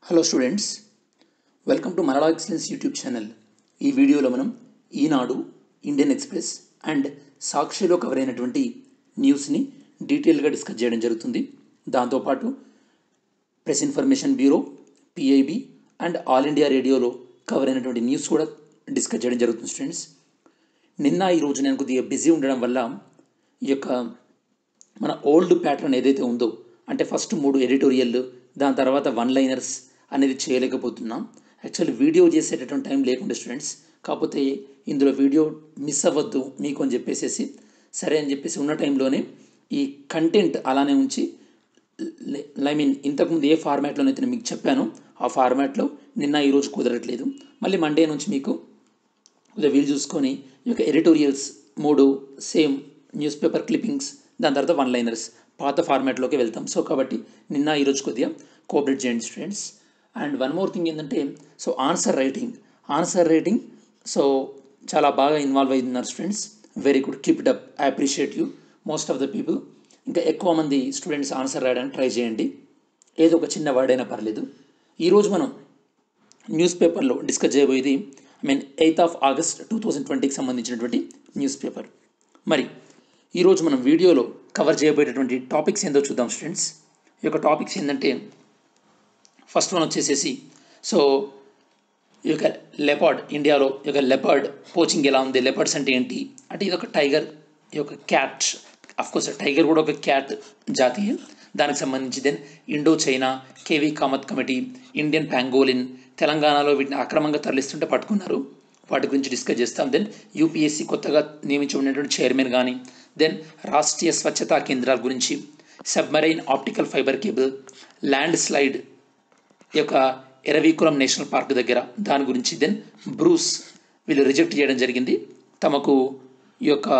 Hello students welcome to Marala excellence YouTube channel ఈ వీడియోలో మనం ఈనాడు ఇండియన్ ఎక్స్ప్రెస్ అండ్ సాక్షిలో కవర్ అయినటువంటి న్యూస్ని డీటెయిల్గా డిస్కస్ చేయడం జరుగుతుంది దాంతోపాటు press information bureau PIB and All India రేడియోలో కవర్ అయినటువంటి న్యూస్ కూడా డిస్కస్ చేయడం జరుగుతుంది స్టూడెంట్స్ నిన్న ఈ రోజు నేను కొద్దిగా బిజీ ఉండడం వల్ల ఈ యొక్క మన ఓల్డ్ ప్యాటర్న్ ఏదైతే ఉందో అంటే ఫస్ట్ మూడు ఎడిటోరియల్ దాని తర్వాత వన్ లైనర్స్ అనేది చేయలేకపోతున్నాం యాక్చువల్లీ వీడియో చేసేటటువంటి టైం లేకుండా స్టూడెంట్స్ కాకపోతే ఇందులో వీడియో మిస్ అవ్వద్దు మీకు అని చెప్పేసి సరే అని చెప్పేసి ఉన్న టైంలోనే ఈ కంటెంట్ అలానే ఉంచి ఐ మీన్ ఇంతకుముందు ఏ ఫార్మాట్లోనైతే నేను మీకు చెప్పానో ఆ ఫార్మాట్లో నిన్న ఈరోజు కుదరట్లేదు మళ్ళీ మండే నుంచి మీకు కొద్దిగా వీలు చూసుకొని ఈ యొక్క ఎడిటోరియల్స్ మూడు సేమ్ న్యూస్ పేపర్ క్లిప్పింగ్స్ దాని తర్వాత వన్ లైనర్స్ పాత ఫార్మాట్లోకి వెళ్తాం సో కాబట్టి నిన్న ఈరోజు కొద్దిగా కోఆపరేట్ చేయండి students and one more thing ఏంటంటే so answer writing answer writing so చాలా బాగా ఇన్వాల్వ్ అవుతున్నారు students very good keep it up I appreciate you most of the people ఇంకా ఎక్కువ మంది స్టూడెంట్స్ ఆన్సర్ రాయడానికి ట్రై చేయండి ఏదో ఒక చిన్న వర్డ్ అయినా పర్లేదు ఈరోజు మనం న్యూస్ పేపర్లో డిస్కస్ చేయబోయేది I mean eighth of August two thousand ట్వంటీకి సంబంధించినటువంటి న్యూస్ పేపర్ మరి ఈరోజు మనం వీడియోలో కవర్ చేయబోయేటటువంటి టాపిక్స్ ఏందో చూద్దాం స్టూడెంట్స్ ఈ యొక్క టాపిక్స్ ఏంటంటే ఫస్ట్ వన్ వచ్చేసేసి సో ఈ యొక్క లెపర్డ్ ఇండియాలో ఈ యొక్క లెపర్డ్ పోచింగ్ ఎలా ఉంది లెపర్డ్స్ అంటే ఏంటి అంటే ఇది ఒక టైగర్ ఈ యొక్క క్యాట్ కోర్స్ టైగర్ కూడా ఒక క్యాట్ జాతి దానికి సంబంధించి then Indo China KV Kamath committee Indian pangolin తెలంగాణలో వీటిని అక్రమంగా తరలిస్తుంటే పట్టుకున్నారు వాటి గురించి డిస్కస్ చేస్తాం దెన్ యూపీఎస్సీ కొత్తగా నియమించబడినటువంటి చైర్మన్ కానీ దెన్ రాష్ట్రీయ స్వచ్ఛతా కేంద్రాల గురించి submarine optical fibre cable landslide ఈ యొక్క ఎరవీకులం నేషనల్ పార్క్ దగ్గర దాని గురించి దెన్ బ్రూస్ వీళ్ళు రిజెక్ట్ చేయడం జరిగింది తమకు ఈ యొక్క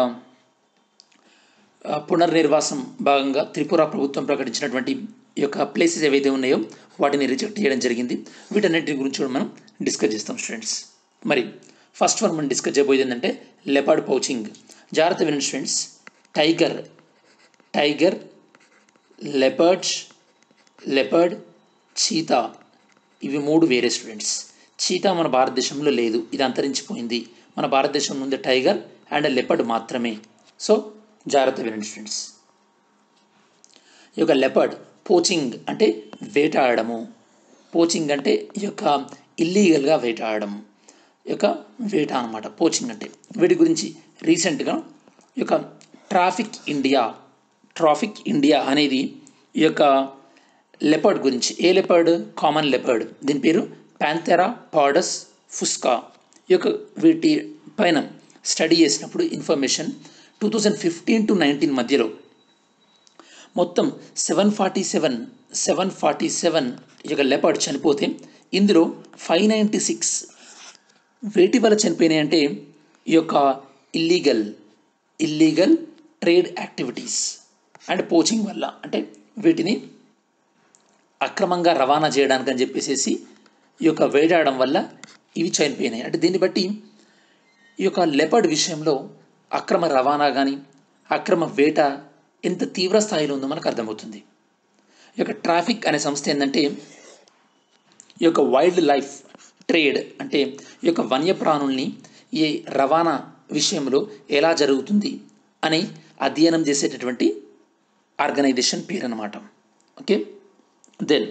పునర్నిర్వాసం భాగంగా త్రిపుర ప్రభుత్వం ప్రకటించినటువంటి ఈ యొక్క ప్లేసెస్ ఏవైతే ఉన్నాయో వాటిని రిజెక్ట్ చేయడం జరిగింది వీటన్నిటి గురించి కూడా మనం డిస్కస్ చేస్తాం స్టూడెంట్స్ మరి ఫస్ట్ వన్ మనం డిస్కస్ చేయబోయేది ఏంటంటే లెపర్డ్ పౌచింగ్ జాగ్రత్త వినండి students tiger tiger leopards leopard cheetah ఇవి మూడు వేరే స్టూడెంట్స్ చీతా మన భారతదేశంలో లేదు ఇది అంతరించిపోయింది మన భారతదేశంలో ఉంది టైగర్ అండ్ లెపర్డ్ మాత్రమే సో జాగ్రత్త వినండి స్టూడెంట్స్ ఈ యొక్క లెపర్డ్ పోచింగ్ అంటే వేటాడము పోచింగ్ అంటే ఈ యొక్క ఇల్లీగల్గా వేటాడడం ఈ యొక్క వేట అనమాట పోచింగ్ అంటే వీటి గురించి రీసెంట్గా ఈ యొక్క ట్రాఫిక్ ఇండియా ట్రాఫిక్ ఇండియా అనేది ఈ యొక్క లెపర్డ్ గురించి ఏ లెపర్డ్ కామన్ లెపర్డ్ దీని పేరు ప్యాంథెరా పాడస్ ఫుస్కా ఈ యొక్క వీటి పైన స్టడీ చేసినప్పుడు information two thousand fifteen to nineteen మధ్యలో మొత్తం seven forty seven seven forty seven ఈ యొక్క లెపర్డ్ చనిపోతే ఇందులో ఫైవ్ నైంటీ సిక్స్ వేటి వల్ల చనిపోయినాయి అంటే ఈ యొక్క illegal illegal trade activities and poaching వల్ల అంటే వీటిని అక్రమంగా రవాణా చేయడానికి అని చెప్పేసి ఈ యొక్క వేటాడడం వల్ల ఇవి చనిపోయినాయి అంటే దీన్ని బట్టి ఈ యొక్క లెపర్డ్ విషయంలో అక్రమ రవాణా కానీ అక్రమ వేట ఎంత తీవ్ర స్థాయిలో ఉందో మనకు అర్థమవుతుంది ఈ యొక్క ట్రాఫిక్ అనే సంస్థ ఏంటంటే ఈ యొక్క వైల్డ్ లైఫ్ ట్రేడ్ అంటే ఈ యొక్క వన్యప్రాణుల్ని ఈ రవాణా విషయంలో ఎలా జరుగుతుంది అని అధ్యయనం చేసేటటువంటి ఆర్గనైజేషన్ పేరు అనమాట ఓకే దెన్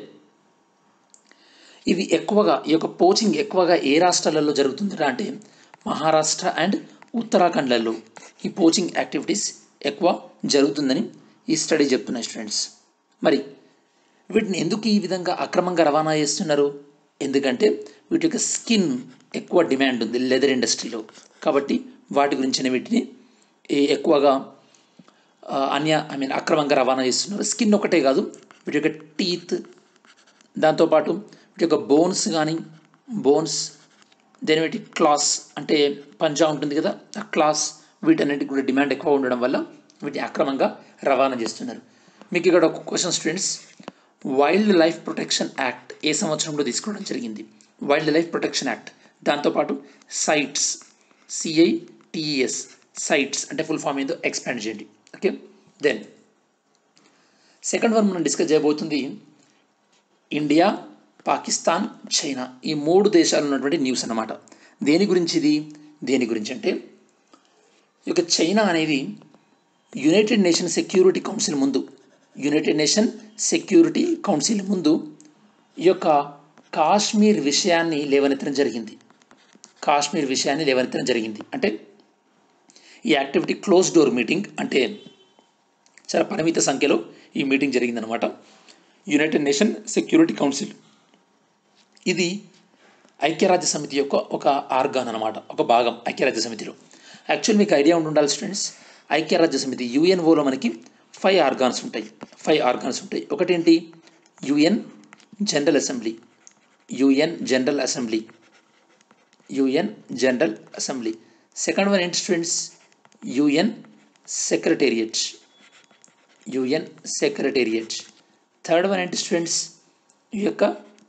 ఇవి ఎక్కువగా ఈ యొక్క పోచింగ్ ఎక్కువగా ఏ రాష్ట్రాలలో జరుగుతుందిరా అంటే మహారాష్ట్ర అండ్ ఉత్తరాఖండ్లలో ఈ పోచింగ్ యాక్టివిటీస్ ఎక్కువ జరుగుతుందని ఈ స్టడీ చెప్తున్నాయి స్టూడెంట్స్ మరి వీటిని ఎందుకు ఈ విధంగా అక్రమంగా రవాణా చేస్తున్నారు ఎందుకంటే వీటి యొక్క స్కిన్ ఎక్కువ డిమాండ్ ఉంది లెదర్ ఇండస్ట్రీలో కాబట్టి వాటి గురించిన వీటిని ఎక్కువగా అన్య ఐ మీన్ అక్రమంగా రవాణా చేస్తున్నారు స్కిన్ ఒకటే కాదు వీటి యొక్క టీత్ దాంతోపాటు వీటి యొక్క బోన్స్ కానీ బోన్స్ దేని వీటి క్లాస్ అంటే పంజా ఉంటుంది కదా ఆ క్లాస్ వీటన్నిటికి కూడా డిమాండ్ ఎక్కువ ఉండడం వల్ల వీటిని అక్రమంగా రవాణా చేస్తున్నారు మీకు ఇక్కడ ఒక question students wildlife protection act ఏ సంవత్సరంలో తీసుకోవడం జరిగింది వైల్డ్ లైఫ్ ప్రొటెక్షన్ యాక్ట్ దాంతోపాటు సైట్స్ సిఐటిఎస్ సైట్స్ అంటే ఫుల్ ఫామ్ ఏదో ఎక్స్పాండ్ చేయండి ఓకే దెన్ సెకండ్ వన్ మనం డిస్కస్ చేయబోతుంది ఇండియా పాకిస్తాన్ చైనా ఈ మూడు దేశాలు ఉన్నటువంటి న్యూస్ అన్నమాట దేని గురించి ఇది దేని గురించి అంటే ఈ యొక్క చైనా అనేది యునైటెడ్ నేషన్ సెక్యూరిటీ కౌన్సిల్ ముందు యునైటెడ్ నేషన్ సెక్యూరిటీ కౌన్సిల్ ముందు ఈ యొక్క కాశ్మీర్ విషయాన్ని లేవనెత్తడం జరిగింది కాశ్మీర్ విషయాన్ని లేవనెత్తడం జరిగింది అంటే ఈ యాక్టివిటీ క్లోజ్ డోర్ మీటింగ్ అంటే చాలా పరిమిత సంఖ్యలో ఈ మీటింగ్ జరిగిందనమాట యునైటెడ్ నేషన్ సెక్యూరిటీ కౌన్సిల్ ఇది ఐక్యరాజ్య సమితి యొక్క ఒక ఆర్గాన్ అనమాట ఒక భాగం ఐక్యరాజ్య సమితిలో యాక్చువల్ మీకు ఐడియా ఉండి ఉండాలి స్టూడెంట్స్ ఐక్యరాజ్య సమితి యుఎన్ఓలో మనకి ఫైవ్ ఆర్గాన్స్ ఉంటాయి ఫైవ్ ఆర్గాన్స్ ఉంటాయి ఒకటేంటి UN General Assembly UN General Assembly UN General Assembly second one ఏంటి students UN secretariat UN secretariat third one ఏంటి స్టూడెంట్స్ ఈ యొక్క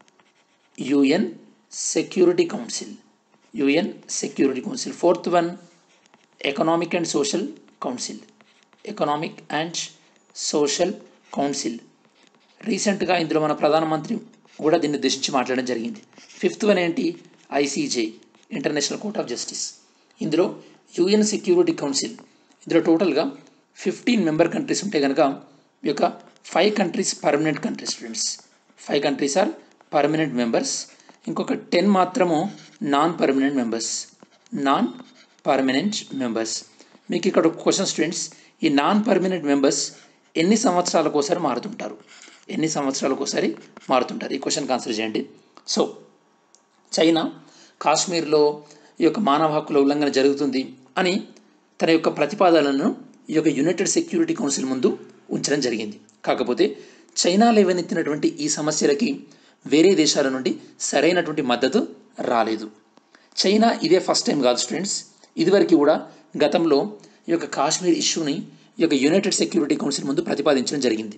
UN Security Council UN Security Council fourth one economic and social council economic and social council రీసెంట్గా ఇందులో మన ప్రధానమంత్రి కూడా దీన్ని ఉద్దేశించి మాట్లాడడం జరిగింది ఫిఫ్త్ వన్ ఏంటి ICJ International Court of Justice ఇందులో యుఎన్ సెక్యూరిటీ కౌన్సిల్ ఇందులో టోటల్గా ఫిఫ్టీన్ మెంబర్ కంట్రీస్ ఉంటే కనుక ఈ యొక్క five countries permanent countries friends five countries are permanent members ఇంకొక టెన్ మాత్రము non permanent members non permanent members మీకు ఇక్కడ ఒక క్వశ్చన్ స్టూడెంట్స్ ఈ నాన్ పర్మనెంట్ మెంబర్స్ ఎన్ని సంవత్సరాలకు ఒకసారి మారుతుంటారు ఎన్ని సంవత్సరాలకు ఒకసారి మారుతుంటారు ఈ క్వశ్చన్కి ఆన్సర్ చేయండి సో చైనా కాశ్మీర్లో ఈ యొక్క మానవ హక్కుల ఉల్లంఘన జరుగుతుంది అని తన యొక్క ప్రతిపాదనలను ఈ యొక్క యునైటెడ్ సెక్యూరిటీ కౌన్సిల్ ముందు ఉంచడం జరిగింది కాకపోతే చైనా లేవనెత్తినటువంటి ఈ సమస్యలకి వేరే దేశాల నుండి సరైనటువంటి మద్దతు రాలేదు చైనా ఇదే ఫస్ట్ టైం కాదు స్టూడెంట్స్ ఇదివరకు కూడా గతంలో ఈ యొక్క కాశ్మీర్ ఇష్యూని ఈ యొక్క యునైటెడ్ సెక్యూరిటీ కౌన్సిల్ ముందు ప్రతిపాదించడం జరిగింది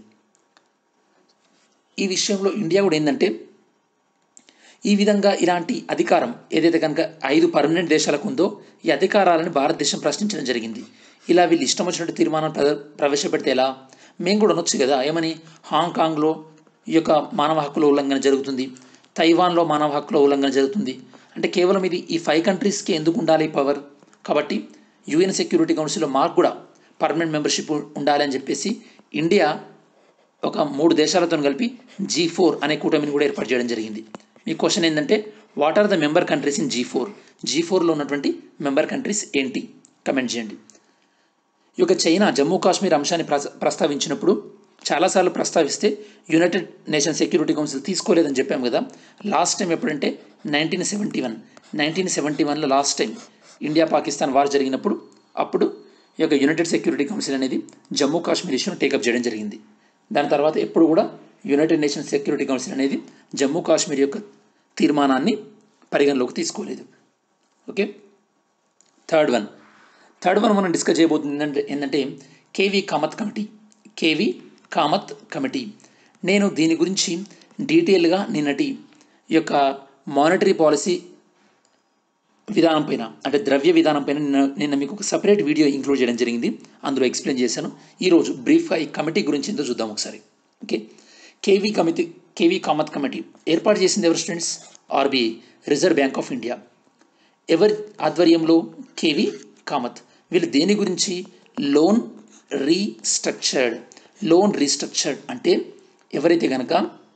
ఈ విషయంలో ఇండియా కూడా ఏంటంటే ఈ విధంగా ఇలాంటి అధికారం ఏదైతే కనుక ఐదు పర్మనెంట్ దేశాలకు ఉందో ఈ అధికారాలను భారతదేశం ప్రశ్నించడం జరిగింది ఇలా వీళ్ళు ఇష్టం వచ్చినట్టు తీర్మానం ప్ర ప్రవేశపెడితే ఎలా మేము కూడా అనొచ్చు కదా ఏమని హాంకాంగ్లో ఈ యొక్క మానవ హక్కుల ఉల్లంఘన జరుగుతుంది తైవాన్లో మానవ హక్కుల ఉల్లంఘన జరుగుతుంది అంటే కేవలం ఇది ఈ ఫైవ్ కంట్రీస్కి ఎందుకు ఉండాలి పవర్ కాబట్టి యుఎన్ సెక్యూరిటీ కౌన్సిల్లో మాకు కూడా పర్మనెంట్ మెంబర్షిప్ ఉండాలి అని చెప్పేసి ఇండియా ఒక మూడు దేశాలతో కలిపి జీ ఫోర్ అనే కూటమిని కూడా ఏర్పాటు చేయడం జరిగింది మీ క్వశ్చన్ ఏంటంటే what are the member countries in G four G ఫోర్లో ఉన్నటువంటి మెంబర్ కంట్రీస్ ఏంటి కమెంట్ చేయండి ఈ యొక్క చైనా జమ్మూ కాశ్మీర్ అంశాన్ని ప్రస- ప్రస్తావించినప్పుడు చాలాసార్లు ప్రస్తావిస్తే యునైటెడ్ నేషన్ సెక్యూరిటీ కౌన్సిల్ తీసుకోలేదని చెప్పాము కదా లాస్ట్ టైం ఎప్పుడంటే nineteen seventy one nineteen seventy వన్లో last time India Pakistan war జరిగినప్పుడు అప్పుడు ఈ యొక్క యునైటెడ్ సెక్యూరిటీ కౌన్సిల్ అనేది జమ్మూ కాశ్మీర్ ఇష్యూను టేకప్ చేయడం జరిగింది దాని తర్వాత ఎప్పుడు కూడా యునైటెడ్ నేషన్ సెక్యూరిటీ కౌన్సిల్ అనేది జమ్మూ కాశ్మీర్ యొక్క తీర్మానాన్ని పరిగణలోకి తీసుకోలేదు okay third one third one మనం డిస్కస్ చేయబోతుంది ఏంటంటే ఏంటంటే KV Kamath committee KV Kamath committee నేను దీని గురించి డీటెయిల్గా నిన్నటి ఈ యొక్క మానిటరీ పాలసీ విధానం పైన అంటే ద్రవ్య విధానం పైన నిన్న నిన్న మీకు ఒక సపరేట్ వీడియో ఇంక్లూడ్ చేయడం జరిగింది అందులో ఎక్స్ప్లెయిన్ చేశాను ఈరోజు బ్రీఫ్గా ఈ కమిటీ గురించి ఎంతో చూద్దాం ఒకసారి okay KV committee KV Kamath committee ఏర్పాటు చేసింది ఎవరు students RBI Reserve Bank of India ఎవరి ఆధ్వర్యంలో కేవీ కామత్ వీళ్ళు దేని గురించి లోన్ రీస్ట్రక్చర్డ్ లోన్ రీస్ట్రక్చర్డ్ అంటే ఎవరైతే కనుక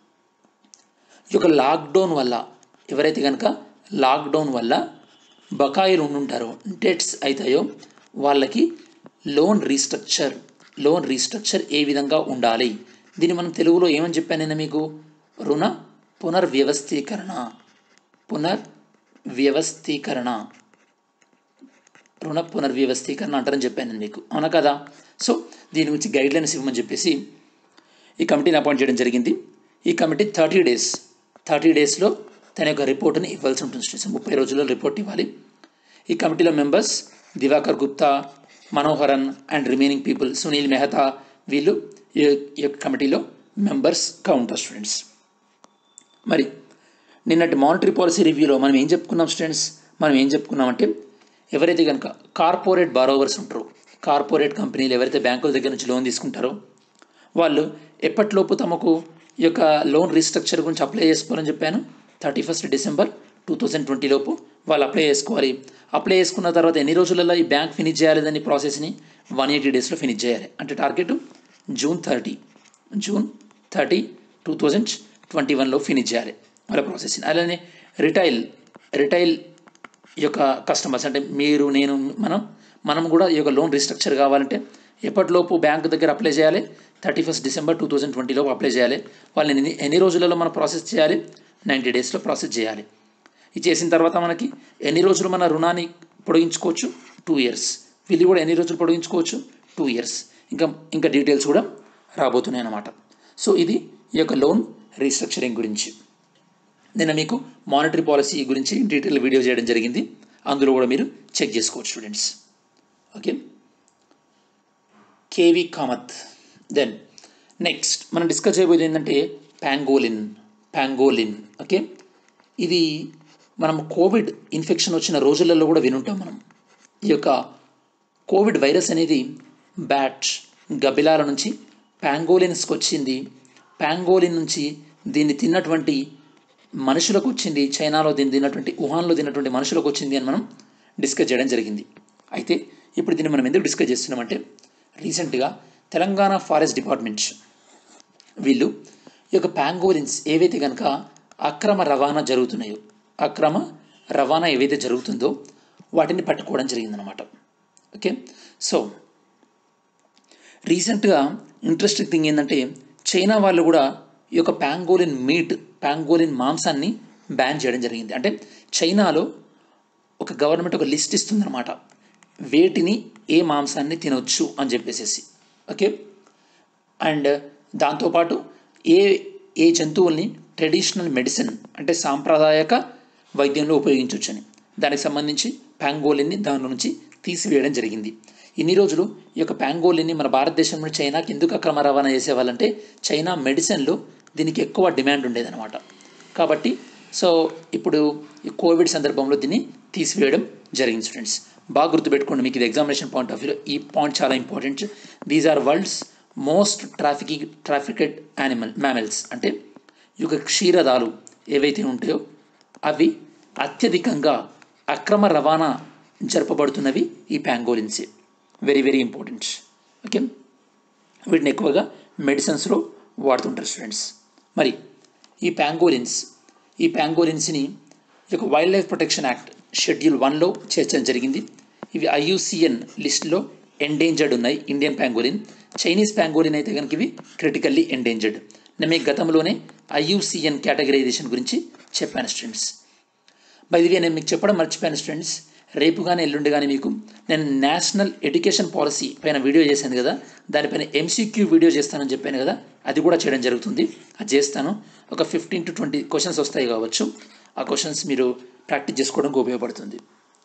ఈ యొక్క లాక్డౌన్ వల్ల ఎవరైతే కనుక లాక్డౌన్ వల్ల బకాయిలు ఉండుంటారో డెట్స్ అవుతాయో వాళ్ళకి లోన్ రీస్ట్రక్చర్ లోన్ రీస్ట్రక్చర్ ఏ విధంగా ఉండాలి దీన్ని మనం తెలుగులో ఏమని చెప్పాను నేను మీకు రుణ పునర్వ్యవస్థీకరణ పునర్వ్యవస్థీకరణ రుణ పునర్వ్యవస్థీకరణ అంటారని చెప్పాను నేను మీకు అవునా కదా సో దీని గురించి గైడ్లైన్స్ ఇవ్వమని చెప్పేసి ఈ కమిటీని అపాయింట్ చేయడం జరిగింది ఈ కమిటీ థర్టీ డేస్ థర్టీ డేస్లో తన యొక్క రిపోర్ట్ని ఇవ్వాల్సి ఉంటుంది స్టూడెంట్స్ ముప్పై రోజుల్లో రిపోర్ట్ ఇవ్వాలి ఈ కమిటీలో members Divakar Gupta Manoharan and remaining people Sunil Mehta వీళ్ళు ఈ ఈ యొక్క కమిటీలో మెంబర్స్గా ఉంటారు స్టూడెంట్స్ మరి నిన్నటి మానిటరీ పాలసీ రివ్యూలో మనం ఏం చెప్పుకున్నాం స్టూడెంట్స్ మనం ఏం చెప్పుకున్నామంటే ఎవరైతే కనుక కార్పొరేట్ బారోవర్స్ ఉంటారో కార్పొరేట్ కంపెనీలు ఎవరైతే బ్యాంకుల దగ్గర నుంచి లోన్ తీసుకుంటారో వాళ్ళు ఎప్పటిలోపు తమకు ఈ యొక్క లోన్ రీస్ట్రక్చర్ గురించి అప్లై చేసుకోవాలని చెప్పాను thirty first December two thousand twenty లోపు వాళ్ళు అప్లై చేసుకోవాలి అప్లై చేసుకున్న తర్వాత ఎన్ని రోజులలో ఈ బ్యాంక్ ఫినిష్ చేయాలి దాని ప్రాసెస్ని వన్ ఎయిటీ డేస్లో ఫినిష్ చేయాలి అంటే target June thirty June thirty two thousand twenty వన్లో ఫినిష్ చేయాలి వాళ్ళ ప్రాసెస్ని అలానే రిటైల్ రిటైల్ యొక్క కస్టమర్స్ అంటే మీరు నేను మనం మనం కూడా ఈ యొక్క లోన్ రీస్ట్రక్చర్ కావాలంటే ఎప్పటిలోపు బ్యాంక్ దగ్గర అప్లై చేయాలి thirty first December two thousand ట్వంటీలోపు అప్లై చేయాలి వాళ్ళని ఎన్ని ఎన్ని రోజులలో మనం ప్రాసెస్ చేయాలి నైంటీ డేస్లో ప్రాసెస్ చేయాలి ఇది చేసిన తర్వాత మనకి ఎన్ని రోజులు మన రుణాన్ని పొడిగించుకోవచ్చు టూ ఇయర్స్ వీళ్ళు కూడా ఎన్ని రోజులు పొడిగించుకోవచ్చు టూ ఇయర్స్ ఇంకా ఇంకా డీటెయిల్స్ కూడా రాబోతున్నాయి అన్నమాట సో ఇది ఈ యొక్క లోన్ రీస్ట్రక్చరింగ్ గురించి నిన్న మీకు మానిటరీ పాలసీ గురించి డీటెయిల్ వీడియో చేయడం జరిగింది అందులో కూడా మీరు చెక్ చేసుకోవచ్చు students okay KV Kamath then next మనం డిస్కస్ చేయబోయేది ఏంటంటే ప్యాంగోలిన్ ప్యాంగోలిన్ ఓకే ఇది మనం కోవిడ్ ఇన్ఫెక్షన్ వచ్చిన రోజులలో కూడా వినుంటాం మనం ఈ యొక్క కోవిడ్ వైరస్ అనేది బ్యాట్ గబిలాల నుంచి ప్యాంగోలిన్స్కి వచ్చింది ప్యాంగోలిన్ నుంచి దీన్ని తిన్నటువంటి మనుషులకు వచ్చింది చైనాలో దీన్ని తిన్నటువంటి వుహాన్లో తిన్నటువంటి మనుషులకు వచ్చింది అని మనం డిస్కస్ చేయడం జరిగింది అయితే ఇప్పుడు దీన్ని మనం ఎందుకు డిస్కస్ చేస్తున్నామంటే రీసెంట్గా తెలంగాణ ఫారెస్ట్ డిపార్ట్మెంట్ వీళ్ళు ఈ యొక్క ప్యాంగోలిన్స్ ఏవైతే కనుక అక్రమ రవాణా జరుగుతున్నాయో అక్రమ రవాణా ఏవైతే జరుగుతుందో వాటిని పట్టుకోవడం జరిగిందనమాట ఓకే సో రీసెంట్గా ఇంట్రెస్టింగ్ థింగ్ ఏంటంటే చైనా వాళ్ళు కూడా ఈ యొక్క ప్యాంగోలిన్ మీట్ ప్యాంగోలిన్ మాంసాన్ని బ్యాన్ చేయడం జరిగింది అంటే చైనాలో ఒక గవర్నమెంట్ ఒక లిస్ట్ ఇస్తుందన్నమాట వేటిని ఏ మాంసాన్ని తినొచ్చు అని చెప్పేసేసి ఓకే అండ్ దాంతోపాటు ఏ ఏ జంతువుల్ని ట్రెడిషనల్ మెడిసిన్ అంటే సాంప్రదాయక వైద్యంలో ఉపయోగించవచ్చని దానికి సంబంధించి ప్యాంగోలిన్ని దాని నుంచి తీసివేయడం జరిగింది ఇన్ని రోజులు ఈ యొక్క ప్యాంగోలిన్ని మన భారతదేశం నుండి చైనాకి ఎందుకు అక్రమ రవాణా చేసేవాళ్ళంటే చైనా మెడిసిన్లో దీనికి ఎక్కువ డిమాండ్ ఉండేదన్నమాట కాబట్టి సో ఇప్పుడు ఈ కోవిడ్ సందర్భంలో దీన్ని తీసివేయడం జరిగింది స్టూడెంట్స్ బాగా గుర్తుపెట్టుకోండి మీకు ఇది ఎగ్జామినేషన్ పాయింట్ ఆఫ్ వ్యూలో ఈ పాయింట్ చాలా important these are world's most trafficking trafficked animal mammals అంటే ఈ యొక్క క్షీరదాలు ఏవైతే ఉంటాయో అవి అత్యధికంగా అక్రమ రవాణా జరపబడుతున్నవి ఈ ప్యాంగోలిన్సే వెరీ వెరీ ఇంపార్టెంట్ ఓకే వీటిని ఎక్కువగా మెడిసిన్స్లో వాడుతుంటారు స్టూడెంట్స్ మరి ఈ ప్యాంగోలిన్స్ ఈ ప్యాంగోలిన్స్ని ఈ యొక్క wildlife protection act schedule వన్లో చేర్చడం జరిగింది ఇవి ఐయుసిఎన్ లిస్ట్లో ఎండేంజర్డ్ ఉన్నాయి ఇండియన్ ప్యాంగోలిన్ చైనీస్ ప్యాంగోలిన్ అయితే కనుక ఇవి క్రిటికల్లీ ఎండేంజర్డ్ నేను మీకు గతంలోనే ఐయుసిఎన్ కేటగరైజేషన్ గురించి చెప్పాను స్టూడెంట్స్ బైదివే నేను మీకు చెప్పడం మర్చిపోయాను స్టూడెంట్స్ రేపు కానీ ఎల్లుండి కానీ మీకు నేను నేషనల్ ఎడ్యుకేషన్ పాలసీ పైన వీడియో చేశాను కదా దానిపైన ఎంసీక్యూ వీడియో చేస్తానని చెప్పాను కదా అది కూడా చేయడం జరుగుతుంది అది చేస్తాను ఒక ఫిఫ్టీన్ టు ట్వంటీ క్వశ్చన్స్ వస్తాయి కావచ్చు ఆ క్వశ్చన్స్ మీరు ప్రాక్టీస్ చేసుకోవడానికి ఉపయోగపడుతుంది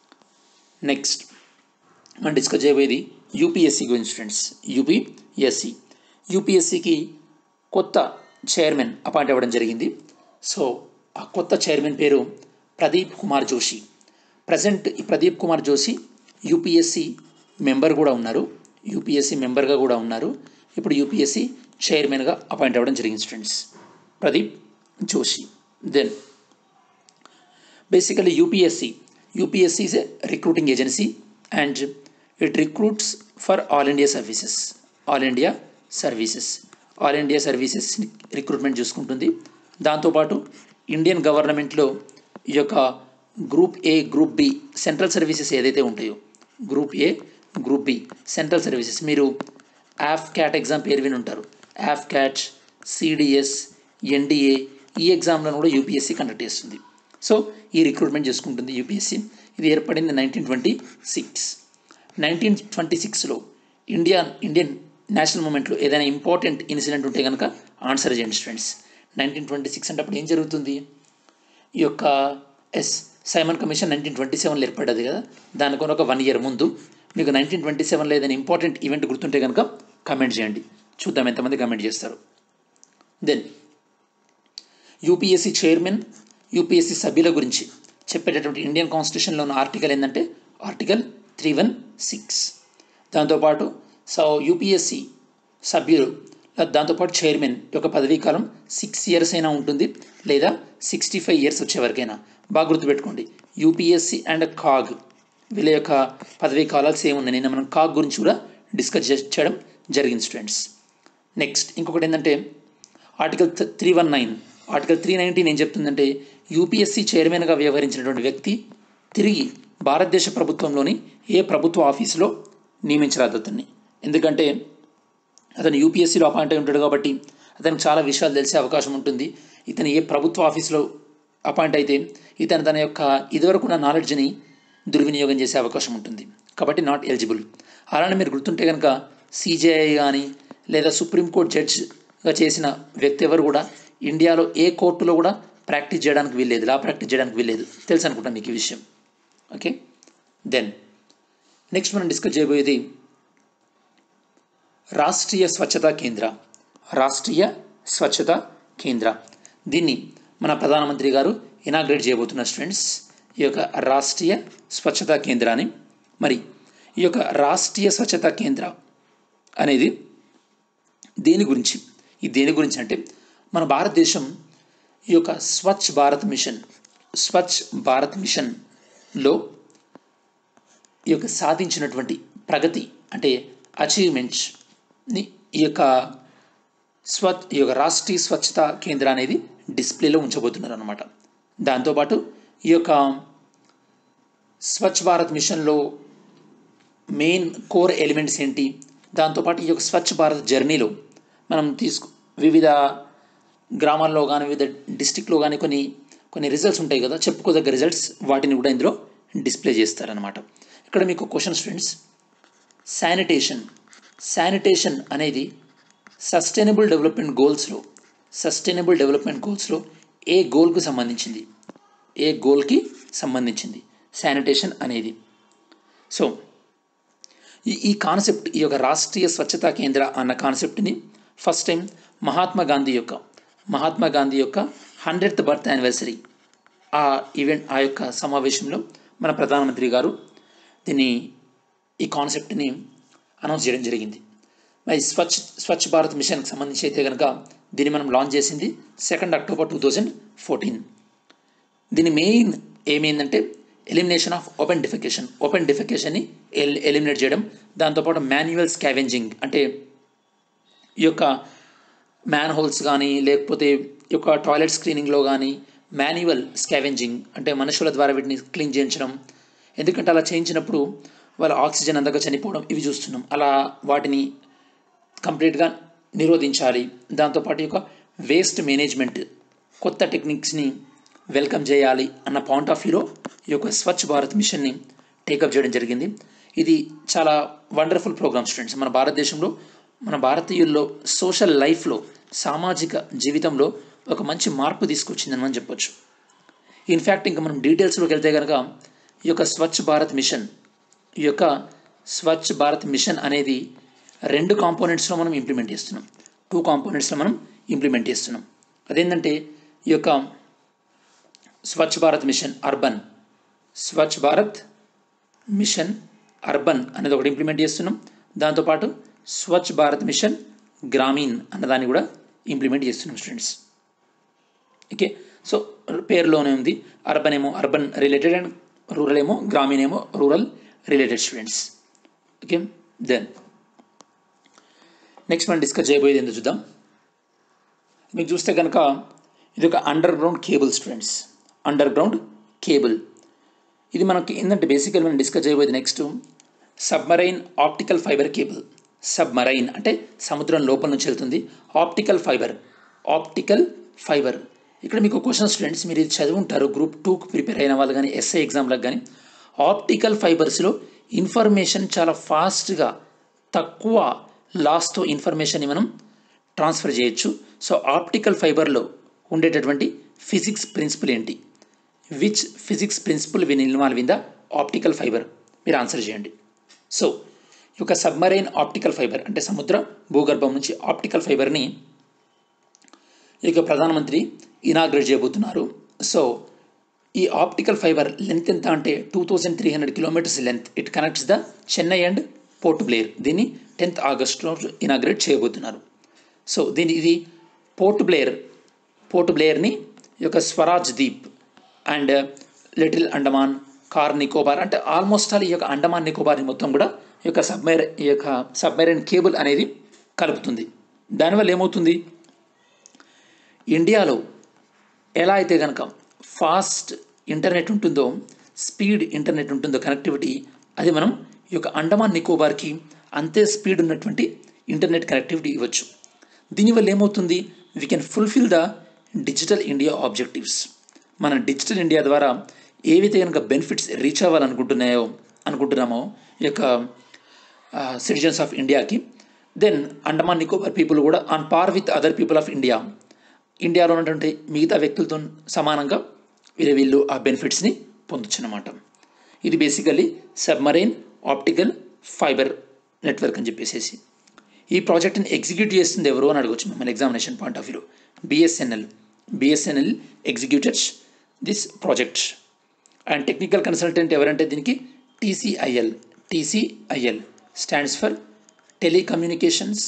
నెక్స్ట్ మనం డిస్కస్ చేయబోయేది యూపీఎస్సీ గురించి స్టూడెంట్స్ యూపీఎస్సీ యూపీఎస్సీకి కొత్త చైర్మన్ అపాయింట్ అవ్వడం జరిగింది సో ఆ కొత్త చైర్మన్ పేరు ప్రదీప్ కుమార్ జోషి ప్రజెంట్ ఈ ప్రదీప్ కుమార్ జోషి యూపీఎస్సీ మెంబర్ కూడా ఉన్నారు యూపీఎస్సీ మెంబర్గా కూడా ఉన్నారు ఇప్పుడు యూపీఎస్సీ చైర్మన్గా అపాయింట్ అవ్వడం జరిగింది students Pradeep Joshi then basically UPSC. UPSC is a recruiting agency and it recruits for all India services. All India services. All India services recruitment చూసుకుంటుంది దాంతోపాటు ఇండియన్ గవర్నమెంట్లో ఈ యొక్క group A group B central services ఏదైతే ఉంటాయో group A group B central services మీరు యాఫ్ cat exam పేరు విని ఉంటారు యాఫ్ క్యాట్ సిడిఎస్ ఎన్డిఏ ఈ ఎగ్జామ్లను కూడా యూపీఎస్సీ కండక్ట్ చేస్తుంది సో ఈ రిక్రూట్మెంట్ చేసుకుంటుంది యూపీఎస్సీ ఇది ఏర్పడింది nineteen twenty six nineteen twenty సిక్స్లో ఇండియా ఇండియన్ నేషనల్ మూమెంట్లో ఏదైనా ఇంపార్టెంట్ ఇన్సిడెంట్ ఉంటే కనుక ఆన్సర్ చేయండి స్టూడెంట్స్ నైన్టీన్ ట్వంటీ సిక్స్ అంటే అప్పుడు ఏం జరుగుతుంది ఈ యొక్క yes Simon Commission nineteen twenty సెవెన్లో ఏర్పడ్డది కదా దానికి ఒక వన్ ఇయర్ ముందు మీకు నైన్టీన్ ట్వంటీ సెవెన్లో ఏదైనా ఇంపార్టెంట్ ఈవెంట్ గుర్తుంటే కనుక కమెంట్ చేయండి చూద్దాం ఎంతమంది కమెంట్ చేస్తారు దెన్ యూపీఎస్సీ చైర్మన్ యూపీఎస్సీ సభ్యుల గురించి చెప్పేటటువంటి ఇండియన్ కాన్స్టిట్యూషన్లో ఉన్న ఆర్టికల్ ఏంటంటే ఆర్టికల్ త్రీ వన్ సిక్స్ దాంతోపాటు సో యూపీఎస్సి సభ్యుల దాంతోపాటు చైర్మన్ యొక్క పదవీ కాలం సిక్స్ ఇయర్స్ అయినా ఉంటుంది లేదా సిక్స్టీ ఫైవ్ ఇయర్స్ వచ్చే వరకైనా బాగా గుర్తుపెట్టుకోండి యూపీఎస్సి అండ్ కాగ్ వీళ్ళ యొక్క పదవీ కాలాలు సేమ్ ఉన్నాయి నిన్న మనం కాగ్ గురించి కూడా డిస్కస్ చేయడం జరిగింది స్టూడెంట్స్ నెక్స్ట్ ఇంకొకటి ఏంటంటే article three one nine article three nineteen ఏం చెప్తుందంటే యూపీఎస్సీ చైర్మన్గా వ్యవహరించినటువంటి వ్యక్తి తిరిగి భారతదేశ ప్రభుత్వంలోని ఏ ప్రభుత్వ ఆఫీసులో నియమించరాదు అతన్ని ఎందుకంటే అతను యూపీఎస్సీలో అపాయింట్ అయి ఉంటాడు కాబట్టి అతనికి చాలా విషయాలు తెలిసే అవకాశం ఉంటుంది ఇతను ఏ ప్రభుత్వ ఆఫీస్లో అపాయింట్ అయితే ఇతను తన యొక్క ఇదివరకు ఉన్న నాలెడ్జ్ని దుర్వినియోగం చేసే అవకాశం ఉంటుంది కాబట్టి నాట్ ఎలిజిబుల్ అలానే మీరు గుర్తుంటే కనుక సీజేఐ కానీ లేదా సుప్రీంకోర్టు జడ్జ్గా చేసిన వ్యక్తి ఎవరు కూడా ఇండియాలో ఏ కోర్టులో కూడా ప్రాక్టీస్ చేయడానికి వీల్లేదు లా ప్రాక్టీస్ చేయడానికి వీల్లేదు తెలుసు అనుకుంటా మీకు ఈ విషయం ఓకే దెన్ నెక్స్ట్ మనం డిస్కస్ చేయబోయేది రాష్ట్రీయ స్వచ్ఛతా కేంద్ర రాష్ట్రీయ స్వచ్ఛతా కేంద్ర దీన్ని మన ప్రధానమంత్రి గారు ఇనాగ్రేట్ చేయబోతున్నారు స్టూడెంట్స్ ఈ యొక్క రాష్ట్రీయ స్వచ్ఛతా కేంద్రాన్ని మరి ఈ యొక్క రాష్ట్రీయ స్వచ్ఛతా కేంద్ర అనేది దేని గురించి ఈ దేని గురించి అంటే మన భారతదేశం ఈ యొక్క స్వచ్ఛ భారత్ మిషన్ స్వచ్ఛ భారత్ మిషన్లో ఈ యొక్క సాధించినటువంటి ప్రగతి అంటే అచీవ్మెంట్స్ని ఈ యొక్క స్వ ఈ యొక్క రాష్ట్రీయ స్వచ్ఛత కేంద్ర అనేది డిస్ప్లేలో ఉంచబోతున్నారు అనమాట దాంతోపాటు ఈ యొక్క స్వచ్ఛ భారత్ మిషన్లో మెయిన్ కోర్ ఎలిమెంట్స్ ఏంటి దాంతోపాటు ఈ యొక్క స్వచ్ఛ భారత్ జర్నీలో మనం తీసుకు వివిధ గ్రామాల్లో కానీ వివిధ డిస్టిక్లో కానీ కొన్ని కొన్ని రిజల్ట్స్ ఉంటాయి కదా చెప్పుకోదగ్గ రిజల్ట్స్ వాటిని కూడా ఇందులో డిస్ప్లే చేస్తారనమాట ఇక్కడ మీకు క్వశ్చన్ స్టూడెంట్స్ శానిటేషన్ శానిటేషన్ అనేది సస్టైనబుల్ డెవలప్మెంట్ గోల్స్లో సస్టైనబుల్ డెవలప్మెంట్ గోల్స్లో ఏ గోల్కి సంబంధించింది ఏ గోల్కి సంబంధించింది శానిటేషన్ అనేది సో ఈ ఈ కాన్సెప్ట్ ఈ యొక్క రాష్ట్రీయ స్వచ్ఛతా కేంద్ర అన్న కాన్సెప్ట్ని ఫస్ట్ టైం మహాత్మా గాంధీ యొక్క మహాత్మా గాంధీ యొక్క హండ్రెడ్త్ బర్త్ యానివర్సరీ ఆ ఈవెంట్ ఆ యొక్క సమావేశంలో మన ప్రధానమంత్రి గారు దీన్ని ఈ కాన్సెప్ట్ని అనౌన్స్ చేయడం జరిగింది మరి స్వచ్ఛ స్వచ్ఛ భారత్ మిషన్కి సంబంధించి అయితే కనుక దీన్ని మనం లాంచ్ చేసింది second October two thousand fourteen దీని మెయిన్ ఏమైందంటే elimination of open defecation open డిఫికేషన్ని ఎల్ ఎలిమినేట్ చేయడం దాంతోపాటు మాన్యువల్ స్కావెంజింగ్ అంటే ఈ యొక్క మ్యాన్ హోల్స్ కానీ లేకపోతే ఈ యొక్క టాయిలెట్ స్క్రీనింగ్లో కానీ మాన్యువల్ స్కావెంజింగ్ అంటే మనుషుల ద్వారా వీటిని క్లీన్ చేయించడం ఎందుకంటే అలా చేయించినప్పుడు వాళ్ళ ఆక్సిజన్ అందక చనిపోవడం ఇవి చూస్తున్నాం అలా వాటిని కంప్లీట్గా నిరోధించాలి దాంతోపాటు ఈ యొక్క వేస్ట్ మేనేజ్మెంట్ కొత్త టెక్నిక్స్ని వెల్కమ్ చేయాలి అన్న పాయింట్ ఆఫ్ వ్యూలో ఈ యొక్క స్వచ్ఛ భారత్ మిషన్ని టేకప్ చేయడం జరిగింది ఇది చాలా వండర్ఫుల్ ప్రోగ్రామ్ స్టూడెంట్స్ మన భారతదేశంలో మన భారతీయుల్లో సోషల్ లైఫ్లో సామాజిక జీవితంలో ఒక మంచి మార్పు తీసుకొచ్చిందని మనం చెప్పొచ్చు ఇన్ఫ్యాక్ట్ ఇంకా మనం డీటెయిల్స్లోకి వెళ్తే కనుక ఈ యొక్క స్వచ్ఛ భారత్ మిషన్ ఈ యొక్క స్వచ్ఛ భారత్ మిషన్ అనేది రెండు కాంపోనెంట్స్లో మనం ఇంప్లిమెంట్ చేస్తున్నాం టూ కాంపోనెంట్స్లో మనం ఇంప్లిమెంట్ చేస్తున్నాం అదేంటంటే ఈ యొక్క Swachh Bharat mission urban Swachh Bharat mission urban అనేది ఒకటి ఇంప్లిమెంట్ చేస్తున్నాం దాంతోపాటు స్వచ్ఛ భారత్ మిషన్ గ్రామీణ్ అన్నదాన్ని కూడా ఇంప్లిమెంట్ చేస్తున్నాం స్టూడెంట్స్ ఓకే సో పేరులోనే ఉంది అర్బన్ ఏమో అర్బన్ రిలేటెడ్ అండ్ రూరల్ ఏమో గ్రామీణ ఏమో rural related students okay then next మనం డిస్కస్ చేయబోయేది ఏంటో చూద్దాం మీకు చూస్తే కనుక ఇది ఒక underground cable students underground cable ఇది మనకి ఏంటంటే బేసికల్ మనం డిస్కస్ చేయబోయేది next submarine optical fibre cable submarine అంటే సముద్రం లోపల నుంచి వెళ్తుంది ఆప్టికల్ ఫైబర్ ఆప్టికల్ ఫైబర్ ఇక్కడ మీకు క్వశ్చన్ స్టూడెంట్స్ మీరు ఇది చదువుంటారు గ్రూప్ టూకి ప్రిపేర్ అయిన వాళ్ళు కానీ ఎస్ఐ ఎగ్జామ్లకు కానీ ఆప్టికల్ ఫైబర్స్లో ఇన్ఫర్మేషన్ చాలా ఫాస్ట్గా తక్కువ లాస్తో ఇన్ఫర్మేషన్ని మనం ట్రాన్స్ఫర్ చేయొచ్చు సో ఆప్టికల్ ఫైబర్లో ఉండేటటువంటి ఫిజిక్స్ ప్రిన్సిపల్ ఏంటి which physics principle win involve in the optical fibre మీరు ఆన్సర్ చేయండి సో ఈ యొక్క సబ్మరైన్ ఆప్టికల్ ఫైబర్ అంటే సముద్ర భూగర్భం నుంచి ఆప్టికల్ ఫైబర్ని ఈ యొక్క ప్రధానమంత్రి ఇనాగ్రేట్ చేయబోతున్నారు సో ఈ ఆప్టికల్ ఫైబర్ లెంత్ ఎంత అంటే two thousand three hundred kilometres length it connects the Chennai and Port Blair దీన్ని టెన్త్ ఆగస్ట్లో ఇనాగ్రేట్ చేయబోతున్నారు సో దీని ఇది పోర్ట్ బ్లేయర్ పోర్ట్ బ్లేయర్ని ఈ యొక్క స్వరాజ్ ద్వీప్ అండ్ లిటిల్ అండమాన్ కార్ నికోబార్ అంటే ఆల్మోస్ట్ ఆల్ ఈ యొక్క అండమాన్ నికోబార్ని మొత్తం కూడా ఈ యొక్క సబ్మెర్ ఈ యొక్క సబ్మెరైన్ కేబుల్ అనేది కలుపుతుంది దానివల్ల ఏమవుతుంది ఇండియాలో ఎలా అయితే కనుక ఫాస్ట్ ఇంటర్నెట్ ఉంటుందో స్పీడ్ ఇంటర్నెట్ ఉంటుందో కనెక్టివిటీ అది మనం ఈ యొక్క అండమాన్ నికోబార్కి అంతే స్పీడ్ ఉన్నటువంటి ఇంటర్నెట్ కనెక్టివిటీ ఇవ్వచ్చు దీనివల్ల ఏమవుతుంది we can fulfil the digital India objectives మన డిజిటల్ ఇండియా ద్వారా ఏవైతే కనుక బెనిఫిట్స్ రీచ్ అవ్వాలనుకుంటున్నాయో అనుకుంటున్నామో ఈ యొక్క సిటిజన్స్ ఆఫ్ ఇండియాకి దెన్ అండమాన్ నికోబార్ పీపుల్ కూడా on par with other people of India ఇండియాలో ఉన్నటువంటి మిగతా వ్యక్తులతో సమానంగా వీళ్ళు వీళ్ళు ఆ బెనిఫిట్స్ని పొందొచ్చు అన్నమాట ఇది basically submarine optical fibre network అని చెప్పేసి ఈ ప్రాజెక్ట్ని ఎగ్జిక్యూట్ చేస్తుంది ఎవరు అని అడగచ్చు మిమ్మల్ని examination point of view BSNL BSNL executors this project and technical consultant ఎవరంటే దీనికి TCIL TCIL stands for telecommunications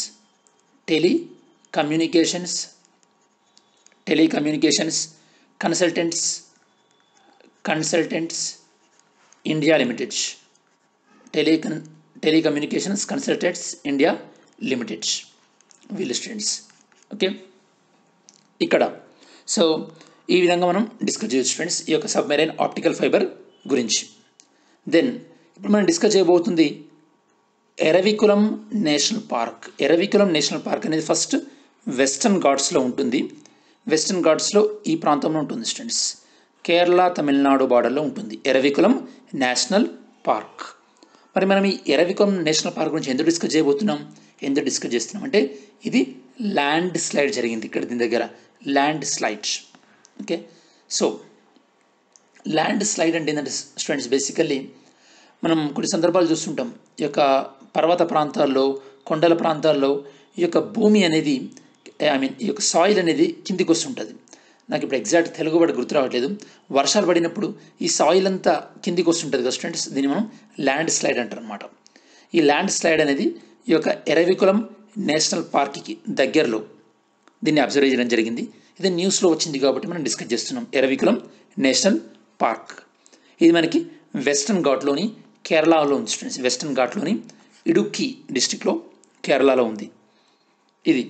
telecommunications telecommunications consultants consultants India limited telecon telecommunications consultants India limited వీళ్ళు స్టూడెంట్స్ ఓకే ఇక్కడ so ఈ విధంగా మనం discuss చేయొచ్చు friends ఈ యొక్క సబ్మెరైన్ ఆప్టికల్ ఫైబర్ గురించి దెన్ ఇప్పుడు మనం డిస్కస్ చేయబోతుంది Eravikulam national park Eravikulam national park అనేది ఫస్ట్ వెస్టర్న్ ఘాట్స్లో ఉంటుంది వెస్టర్న్ ఘాట్స్లో ఈ ప్రాంతంలో ఉంటుంది స్టూడెంట్స్ కేరళ తమిళనాడు బార్డర్లో ఉంటుంది ఎరవికులం నేషనల్ పార్క్ మరి మనం ఈ ఎరవికులం నేషనల్ పార్క్ గురించి ఎందుకు డిస్కస్ చేయబోతున్నాం ఎందుకు డిస్కస్ చేస్తున్నాం అంటే ఇది ల్యాండ్ స్లైడ్ జరిగింది ఇక్కడ దీని దగ్గర landslide okay so landslide అంటే ఏంటంటే స్టూడెంట్స్ బేసికల్లీ మనం కొన్ని సందర్భాలు చూస్తుంటాం ఈ యొక్క పర్వత ప్రాంతాల్లో కొండల ప్రాంతాల్లో ఈ యొక్క భూమి అనేది ఐ మీన్ ఈ యొక్క సాయిల్ అనేది కిందికి వస్తుంటుంది నాకు ఇప్పుడు ఎగ్జాక్ట్ తెలుగు వర్డ్ గుర్తు రావట్లేదు వర్షాలు పడినప్పుడు ఈ సాయిల్ అంతా కిందికి వస్తుంటుంది కదా స్టూడెంట్స్ దీన్ని మనం ల్యాండ్ స్లైడ్ అంటారు అనమాట ఈ ల్యాండ్ స్లైడ్ అనేది ఈ యొక్క ఎరవికులం నేషనల్ పార్క్కి దగ్గరలో దీన్ని అబ్జర్వ్ చేయడం జరిగింది ఇది న్యూస్లో వచ్చింది కాబట్టి మనం డిస్కస్ చేస్తున్నాం ఎరవికులం నేషనల్ పార్క్ ఇది మనకి వెస్టర్న్ ఘాట్లోని కేరళలో ఉంది స్టూడెంట్స్ వెస్టర్న్ ఘాట్లోని ఇడుక్కి డిస్టిక్లో కేరళలో ఉంది ఇది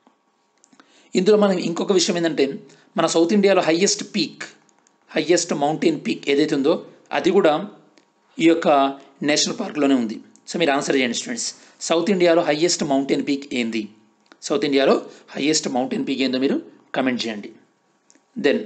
ఇందులో మనం ఇంకొక విషయం ఏంటంటే మన సౌత్ ఇండియాలో highest peak highest mountain peak ఏదైతే ఉందో అది కూడా ఈ యొక్క నేషనల్ పార్క్లోనే ఉంది సో మీరు ఆన్సర్ చేయండి స్టూడెంట్స్ సౌత్ ఇండియాలో హయ్యెస్ట్ మౌంటైన్ పీక్ ఏంది సౌత్ ఇండియాలో హయ్యెస్ట్ మౌంటైన్ పీక్ ఏందో మీరు కమెంట్ చేయండి దెన్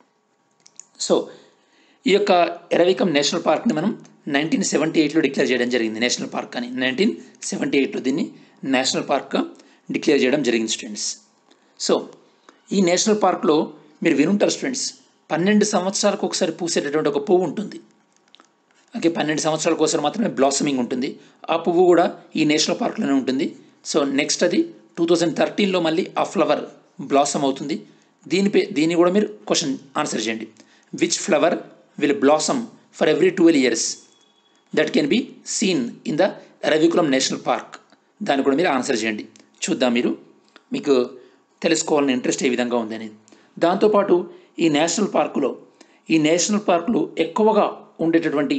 సో ఈ యొక్క ఎరవికం నేషనల్ పార్క్ని మనం నైన్టీన్ సెవెంటీ ఎయిట్లో డిక్లేర్ చేయడం జరిగింది నేషనల్ పార్క్ అని నైన్టీన్ సెవెంటీ ఎయిట్లో దీన్ని నేషనల్ పార్క్గా డిక్లేర్ చేయడం జరిగింది స్టూడెంట్స్ సో ఈ నేషనల్ పార్క్లో మీరు వినుంటారు స్టూడెంట్స్ పన్నెండు సంవత్సరాలకు ఒకసారి పూసేటటువంటి ఒక పువ్వు ఉంటుంది ఓకే పన్నెండు సంవత్సరాల కోసం మాత్రమే బ్లాసమింగ్ ఉంటుంది ఆ పువ్వు కూడా ఈ నేషనల్ పార్క్లోనే ఉంటుంది సో నెక్స్ట్ అది టూ థౌజండ్ థర్టీన్లో మళ్ళీ ఆ ఫ్లవర్ బ్లాసమ్ అవుతుంది దీనిపై దీన్ని కూడా మీరు క్వశ్చన్ ఆన్సర్ చేయండి which flower will blossom for every twelve years that can be seen in the Ravikulam national park దాన్ని కూడా మీరు ఆన్సర్ చేయండి చూద్దాం మీరు మీకు తెలుసుకోవాలని ఇంట్రెస్ట్ ఏ విధంగా ఉందని దాంతోపాటు ఈ నేషనల్ పార్కులో ఈ నేషనల్ పార్కులు ఎక్కువగా ఉండేటటువంటి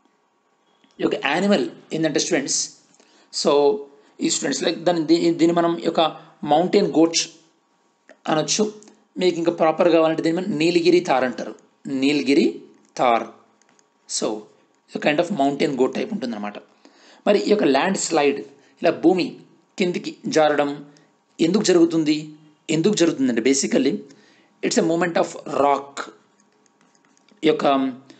ఈ యొక్క యానిమల్ ఏంటంటే స్టూడెంట్స్ సో ఈ స్టూడెంట్స్ లైక్ దాన్ని దీ- దీన్ని మనం ఈ యొక్క మౌంటైన్ గోట్ అనొచ్చు మీకు ఇంకా ప్రాపర్ కావాలంటే దీన్ని మనం నీలగిరి తార్ అంటారు Nilgiri tahr so kind of mountain goat type ఉంటుందన్నమాట మరి ఈ యొక్క ల్యాండ్ స్లైడ్ ఇలా భూమి కిందికి జారడం ఎందుకు జరుగుతుంది ఎందుకు జరుగుతుందంటే basically it's a movement of rock ఈ యొక్క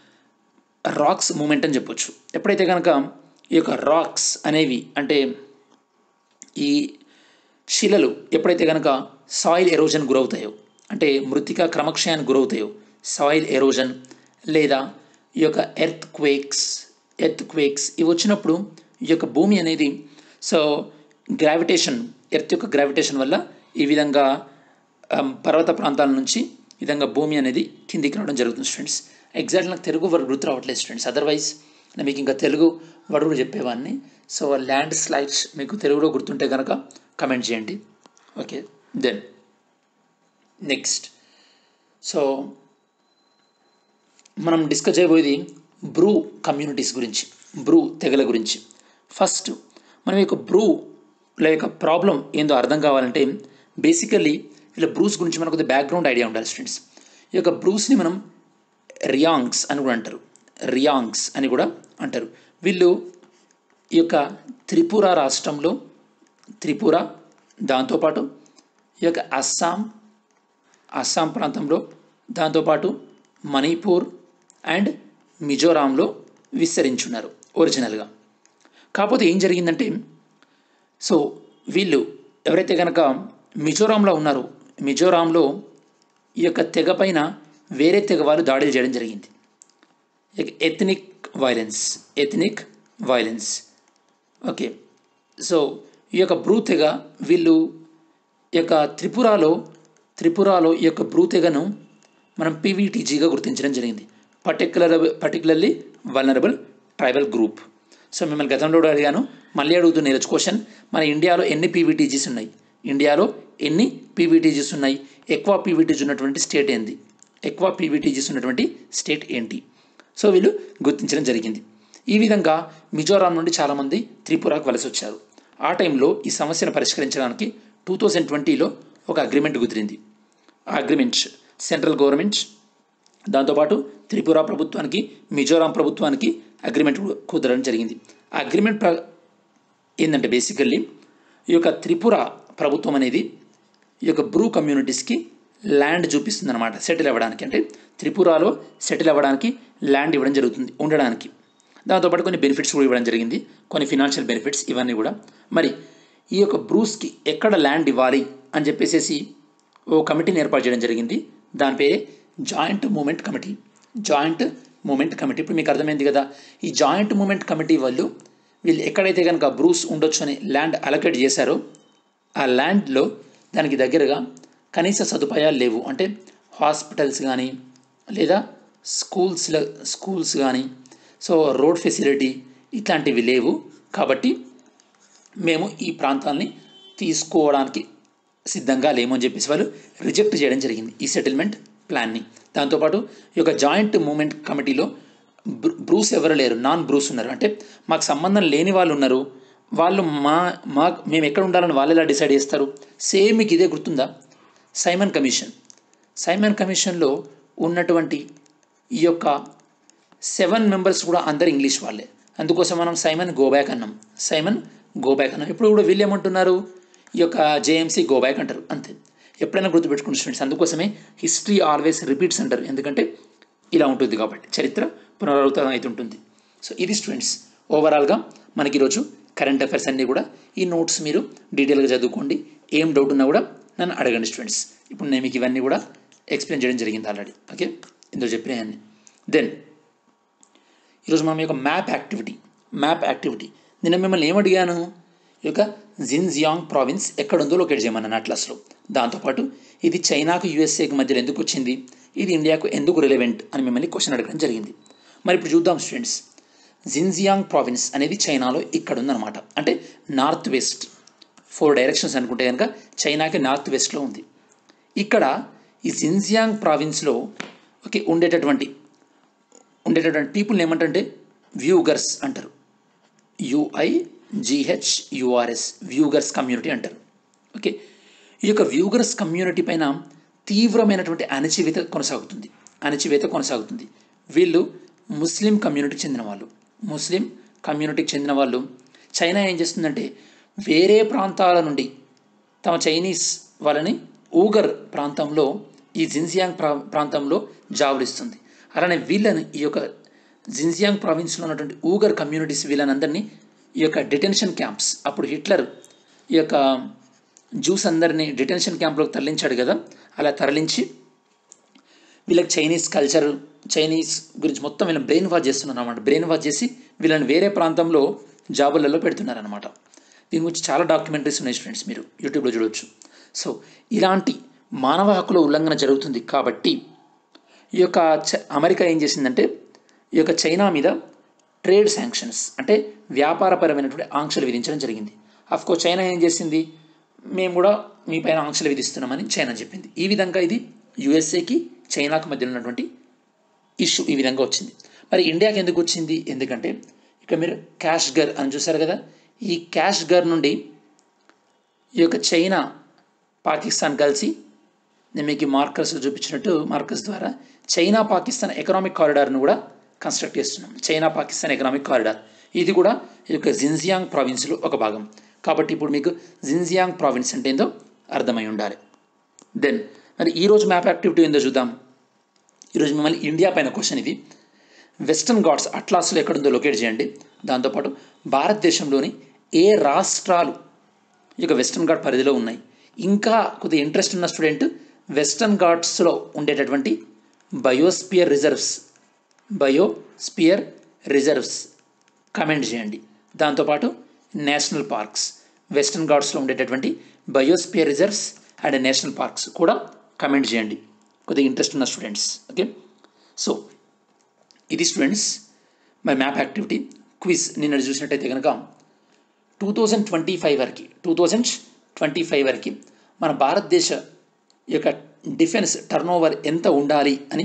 రాక్స్ మూమెంట్ అని చెప్పొచ్చు ఎప్పుడైతే కనుక ఈ యొక్క రాక్స్ అనేవి అంటే ఈ శిలలు ఎప్పుడైతే కనుక సాయిల్ ఎరోజన్ గురవుతాయో అంటే మృతిక క్రమక్షయానికి గురవుతాయో సాయిల్ ఎరోజన్ లేదా ఈ యొక్క ఎర్త్ క్వేక్స్ ఎర్త్ క్వేక్స్ ఇవి వచ్చినప్పుడు ఈ యొక్క భూమి అనేది సో గ్రావిటేషన్ ఎర్త్ యొక్క గ్రావిటేషన్ వల్ల ఈ విధంగా ఆమ్, పర్వత ప్రాంతాల నుంచి ఈ విధంగా భూమి అనేది కిందికి రావడం జరుగుతుంది స్టూడెంట్స్ ఎగ్జాక్ట్ నాకు తెలుగు వర్డ్ గుర్తు రావట్లేదు స్టూడెంట్స్ అదర్వైజ్ నేను మీకు ఇంకా తెలుగు వర్డ్ కూడా చెప్పేవాడిని సో ల్యాండ్ స్లైడ్స్ మీకు తెలుగులో గుర్తుంటే కనుక కమెంట్ చేయండి ఓకే దెన్ నెక్స్ట్ సో మనం డిస్కస్ చేయబోయేది బ్రూ కమ్యూనిటీస్ గురించి బ్రూ తెగల గురించి ఫస్ట్ మనం యొక్క బ్రూల యొక్క ప్రాబ్లం ఏందో అర్థం కావాలంటే బేసికల్లీ ఇలా బ్రూస్ గురించి మనకు బ్యాక్గ్రౌండ్ ఐడియా ఉండాలి స్టూడెంట్స్ ఈ యొక్క బ్రూస్ని మనం రియాంగ్స్ అని కూడా అంటారు రియాంగ్స్ అని కూడా అంటారు వీళ్ళు ఈ యొక్క త్రిపుర రాష్ట్రంలో త్రిపుర దాంతోపాటు ఈ యొక్క అస్సాం అస్సాం ప్రాంతంలో దాంతోపాటు మణిపూర్ అండ్ మిజోరాంలో విస్తరించున్నారు ఒరిజినల్గా కాకపోతే ఏం జరిగిందంటే సో వీళ్ళు ఎవరైతే కనుక మిజోరాంలో ఉన్నారో మిజోరాంలో ఈ యొక్క తెగ పైన వేరే తెగ వాళ్ళు దాడులు చేయడం జరిగింది ethnic violence ethnic violence okay so ఈ యొక్క బ్రూ తెగ వీళ్ళు ఈ యొక్క త్రిపురలో త్రిపురలో ఈ యొక్క బ్రూ తెగను మనం పీవీటీజీగా గుర్తించడం జరిగింది particular particularly vulnerable tribal group so మిమ్మల్ని గతంలో కూడా అడిగాను మళ్ళీ అడుగుతున్న ఈరోజు క్వశ్చన్ మన ఇండియాలో ఎన్ని పీవీటీజీస్ ఉన్నాయి ఇండియాలో ఎన్ని పీవీటీజీస్ ఉన్నాయి ఎక్కువ పీవీటీజీ ఉన్నటువంటి స్టేట్ ఏంది ఎక్కువ పీవీటీజీస్ ఉన్నటువంటి స్టేట్ ఏంటి సో వీళ్ళు గుర్తించడం జరిగింది ఈ విధంగా మిజోరాం నుండి చాలామంది త్రిపురకు వలస వచ్చారు ఆ టైంలో ఈ సమస్యను పరిష్కరించడానికి టూ థౌజండ్ ట్వంటీలో ఒక అగ్రిమెంట్ కుదిరింది ఆ అగ్రిమెంట్ సెంట్రల్ గవర్నమెంట్ దాంతోపాటు త్రిపుర ప్రభుత్వానికి మిజోరాం ప్రభుత్వానికి అగ్రిమెంట్ కుదరడం జరిగింది ఆ అగ్రిమెంట్ ప్ర ఏంటంటే బేసికల్లీ ఈ యొక్క త్రిపుర ప్రభుత్వం అనేది ఈ యొక్క బ్రూ కమ్యూనిటీస్కి ల్యాండ్ చూపిస్తుంది అనమాట సెటిల్ అవ్వడానికి అంటే త్రిపురలో సెటిల్ అవ్వడానికి ల్యాండ్ ఇవ్వడం జరుగుతుంది ఉండడానికి దాంతోపాటు కొన్ని బెనిఫిట్స్ కూడా ఇవ్వడం జరిగింది కొన్ని ఫినాన్షియల్ బెనిఫిట్స్ ఇవన్నీ కూడా మరి ఈ యొక్క బ్రూస్కి ఎక్కడ ల్యాండ్ ఇవ్వాలి అని చెప్పేసి ఓ కమిటీని ఏర్పాటు చేయడం జరిగింది దాని పేరే joint movement committee joint movement committee ఇప్పుడు మీకు అర్థమైంది కదా ఈ జాయింట్ మూమెంట్ కమిటీ వాళ్ళు వీళ్ళు ఎక్కడైతే కనుక బ్రూస్ ఉండొచ్చు అని ల్యాండ్ అలొకేట్ చేశారో ఆ ల్యాండ్లో దానికి దగ్గరగా కనీస సదుపాయాలు లేవు అంటే హాస్పిటల్స్ కానీ లేదా స్కూల్స్లో స్కూల్స్ కానీ సో రోడ్ ఫెసిలిటీ ఇట్లాంటివి లేవు కాబట్టి మేము ఈ ప్రాంతాలని తీసుకోవడానికి సిద్ధంగా లేము అని చెప్పేసి వాళ్ళు రిజెక్ట్ చేయడం జరిగింది ఈ సెటిల్మెంట్ ప్లాన్ని దాంతోపాటు ఈ యొక్క జాయింట్ మూమెంట్ కమిటీలో బ్రూస్ ఎవరు లేరు నాన్ బ్రూస్ ఉన్నారు అంటే మాకు సంబంధం లేని వాళ్ళు ఉన్నారు వాళ్ళు మా మా మేము ఎక్కడ ఉండాలని వాళ్ళు ఎలా డిసైడ్ చేస్తారు సేమ్ మీకు ఇదే గుర్తుందా సైమన్ కమిషన్ సైమన్ కమిషన్లో ఉన్నటువంటి ఈ యొక్క సెవెన్ మెంబర్స్ కూడా అందరు ఇంగ్లీష్ వాళ్ళే అందుకోసం మనం సైమన్ గోబ్యాక్ అన్నాం సైమన్ గోబ్యాక్ అన్నాం ఇప్పుడు కూడా వీళ్ళు ఏమంటున్నారు ఈ యొక్క జేఎంసీ గోబ్యాక్ అంటారు అంతే ఎప్పుడైనా గుర్తుపెట్టుకుని స్టూడెంట్స్ అందుకోసమే హిస్టరీ ఆల్వేస్ రిపీట్స్ అంటారు ఎందుకంటే ఇలా ఉంటుంది కాబట్టి చరిత్ర పునరావృతం అవుతుంటుంది సో ఇది స్టూడెంట్స్ ఓవరాల్గా మనకి ఈరోజు కరెంట్ అఫైర్స్ అన్నీ కూడా ఈ నోట్స్ మీరు డీటెయిల్గా చదువుకోండి ఏం డౌట్ ఉన్నా కూడా నన్ను అడగండి స్టూడెంట్స్ ఇప్పుడు నేను మీకు ఇవన్నీ కూడా ఎక్స్ప్లెయిన్ చేయడం జరిగింది ఆల్రెడీ ఓకే ఇందులో చెప్పినాయన్ని దెన్ ఈరోజు మనం యొక్క మ్యాప్ యాక్టివిటీ మ్యాప్ యాక్టివిటీ నేను మిమ్మల్ని ఏమడిగాను ఈ యొక్క జిన్జియాంగ్ ప్రావిన్స్ ఎక్కడుందో లొకేట్ చేయమన్నాను అట్లాస్లో దాంతోపాటు ఇది చైనాకు యూఎస్ఏకి మధ్యలో ఎందుకు వచ్చింది ఇది ఇండియాకు ఎందుకు రిలవెంట్ అని మిమ్మల్ని క్వశ్చన్ అడగడం జరిగింది మరి ఇప్పుడు చూద్దాం స్టూడెంట్స్ జిన్జియాంగ్ ప్రావిన్స్ అనేది చైనాలో ఇక్కడ ఉందన్నమాట అంటే నార్త్ వెస్ట్ ఫోర్ డైరెక్షన్స్ అనుకుంటే కనుక చైనాకి నార్త్ వెస్ట్లో ఉంది ఇక్కడ ఈ జిన్జియాంగ్ ప్రావిన్స్లో ఓకే ఉండేటటువంటి ఉండేటటువంటి పీపుల్ని ఏమంటే వ్యూగర్స్ అంటారు U I G H U R S Uyghurs community అంటారు ఓకే ఈ యొక్క వ్యూగర్స్ కమ్యూనిటీ పైన తీవ్రమైనటువంటి అణచివేత కొనసాగుతుంది అణచివేత కొనసాగుతుంది వీళ్ళు ముస్లిం కమ్యూనిటీకి చెందిన వాళ్ళు ముస్లిం కమ్యూనిటీకి చెందిన వాళ్ళు చైనా ఏం చేస్తుందంటే వేరే ప్రాంతాల నుండి తమ చైనీస్ వాళ్ళని ఊగర్ ప్రాంతంలో ఈ జిన్జియాంగ్ ప్రా ప్రాంతంలో జాబులు ఇస్తుంది అలానే వీళ్ళని ఈ యొక్క జిన్జియాంగ్ ప్రావిన్స్లో ఉన్నటువంటి ఊగర్ కమ్యూనిటీస్ వీళ్ళనందరినీ ఈ యొక్క డిటెన్షన్ క్యాంప్స్ అప్పుడు హిట్లర్ ఈ యొక్క జ్యూస్ అందరినీ డిటెన్షన్ క్యాంప్లోకి తరలించాడు కదా అలా తరలించి వీళ్ళకి చైనీస్ కల్చర్ చైనీస్ గురించి మొత్తం వీళ్ళని బ్రెయిన్ వాష్ చేస్తున్నారు అనమాట బ్రెయిన్ వాష్ చేసి వీళ్ళని వేరే ప్రాంతంలో జాబులలో పెడుతున్నారనమాట దీని గురించి చాలా డాక్యుమెంటరీస్ ఉన్నాయి స్టూడెంట్స్ మీరు యూట్యూబ్లో చూడవచ్చు సో ఇలాంటి మానవ హక్కుల ఉల్లంఘన జరుగుతుంది కాబట్టి ఈ యొక్క చ- అమెరికా ఏం చేసిందంటే ఈ యొక్క చైనా మీద ట్రేడ్ శాంక్షన్స్ అంటే వ్యాపారపరమైనటువంటి ఆంక్షలు విధించడం జరిగింది కోర్స్ చైనా ఏం చేసింది మేము కూడా మీ పైన ఆంక్షలు విధిస్తున్నామని చైనా చెప్పింది ఈ విధంగా ఇది యుఎస్ఏకి చైనాకు మధ్యలో ఉన్నటువంటి ఇష్యూ ఈ విధంగా వచ్చింది మరి ఇండియాకి ఎందుకు వచ్చింది ఎందుకంటే ఇక మీరు క్యాష్ గర్ అని చూసారు కదా ఈ క్యాష్ గర్ నుండి ఈ యొక్క చైనా పాకిస్తాన్ కలిసి నేను మీకు మార్కర్స్ చూపించినట్టు మార్కర్స్ ద్వారా చైనా పాకిస్తాన్ ఎకనామిక్ కారిడార్ను కూడా కన్స్ట్రక్ట్ చేస్తున్నాం చైనా పాకిస్తాన్ ఎకనామిక్ కారిడార్ ఇది కూడా ఈ యొక్క జిన్జియాంగ్ ప్రావిన్స్లో ఒక భాగం కాబట్టి ఇప్పుడు మీకు జిన్జియాంగ్ ప్రావిన్స్ అంటే ఏందో అర్థమై ఉండాలి దెన్ మరి ఈరోజు మ్యాప్ యాక్టివిటీ ఏందో చూద్దాం ఈరోజు మిమ్మల్ని ఇండియా పైన క్వశ్చన్ ఇది వెస్టర్న్ ఘాట్స్ అట్లాస్లో ఎక్కడుందో లొకేట్ చేయండి దాంతోపాటు భారతదేశంలోని ఏ రాష్ట్రాలు ఈ యొక్క వెస్టర్న్ ఘాట్ పరిధిలో ఉన్నాయి ఇంకా కొద్దిగా ఇంట్రెస్ట్ ఉన్న స్టూడెంట్ వెస్టర్న్ ఘాట్స్లో ఉండేటటువంటి biosphere reserves biosphere reserves comment చేయండి దాంతోపాటు నేషనల్ పార్క్స్ వెస్టర్న్ ఘాట్స్లో ఉండేటటువంటి biosphere reserves and national parks కూడా కమెంట్ చేయండి కొద్దిగా ఇంట్రెస్ట్ ఉన్న స్టూడెంట్స్ ఓకే సో ఇది students my map activity quiz నిన్న చూసినట్టయితే కనుక టూ థౌజండ్ ట్వంటీ ఫైవ్ వరకు టూ థౌజండ్ ట్వంటీ ఫైవ్ వరకు మన భారతదేశ యొక్క డిఫెన్స్ టర్న్ ఓవర్ ఎంత ఉండాలి అని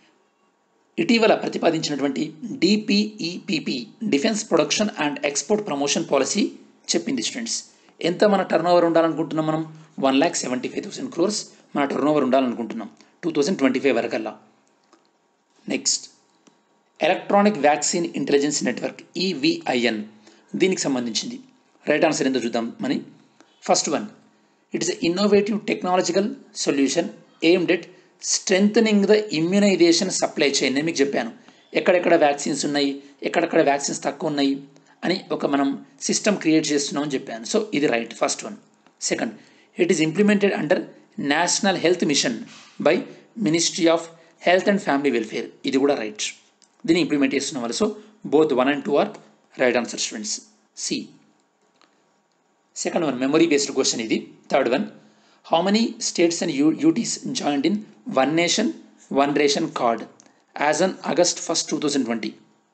ఇటీవల ప్రతిపాదించినటువంటి D P E P P defence production and export promotion policy చెప్పింది స్టూడెంట్స్ ఎంత మన టర్న్ ఓవర్ ఉండాలనుకుంటున్నాం మనం one lakh seventy five thousand crores మన టర్న్ ఓవర్ ఉండాలనుకుంటున్నాం టూ థౌజండ్ ట్వంటీ ఫైవ్ వరకల్లా next electronic vaccine intelligence network E V I N దీనికి సంబంధించింది రైట్ ఆన్సర్ ఏందో చూద్దాం మని first one it is innovative technological solution aimed at strength the immunisation supply chain నేను మీకు చెప్పాను ఎక్కడెక్కడ వ్యాక్సిన్స్ ఉన్నాయి ఎక్కడెక్కడ వ్యాక్సిన్స్ తక్కువ ఉన్నాయి అని ఒక మనం సిస్టమ్ క్రియేట్ చేస్తున్నామని చెప్పాను సో ఇది right first one second it is implemented under national health mission by ministry of health and family welfare ఇది కూడా రైట్ దీన్ని ఇంప్లిమెంట్ చేస్తున్న వాళ్ళు so both one and two are right answer students see second one memory based question ఇది third one how many states and U UTs joined in one nation one ration card as on August first two thousand twenty